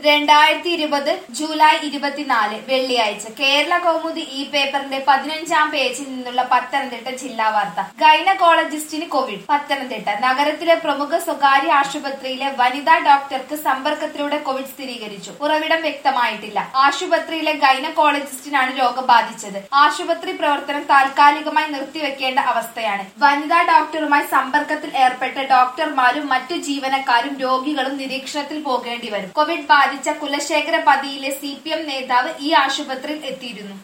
രണ്ടായിരത്തി ഇരുപത് ജൂലൈ ഇരുപത്തിനാല് വെള്ളിയാഴ്ച കേരള കൗമുദി ഈ പേപ്പറിന്റെ പതിനഞ്ചാം പേജിൽ നിന്നുള്ള പത്തനംതിട്ട ജില്ലാ വാർത്ത ഗൈനക്കോളജിസ്റ്റിന് കോവിഡ് പത്തനംതിട്ട നഗരത്തിലെ പ്രമുഖ സ്വകാര്യ ആശുപത്രിയിലെ വനിതാ ഡോക്ടർക്ക് സമ്പർക്കത്തിലൂടെ കോവിഡ് സ്ഥിരീകരിച്ചു ഉറവിടം വ്യക്തമായിട്ടില്ല ആശുപത്രിയിലെ ഗൈനക്കോളജിസ്റ്റിനാണ് രോഗം ബാധിച്ചത് ആശുപത്രി പ്രവർത്തനം താൽക്കാലികമായി നിർത്തിവെക്കേണ്ട അവസ്ഥയാണ് വനിതാ ഡോക്ടറുമായി സമ്പർക്കത്തിൽ ഏർപ്പെട്ട ഡോക്ടർമാരും മറ്റു ജീവനക്കാരും രോഗികളും നിരീക്ഷണത്തിൽ പോകേണ്ടി വരും കോവിഡ് ബാധിച്ച കുലശേഖര പതിയിലെ സി പി എം നേതാവ് ഈ ആശുപത്രിയിൽ എത്തിയിരുന്നു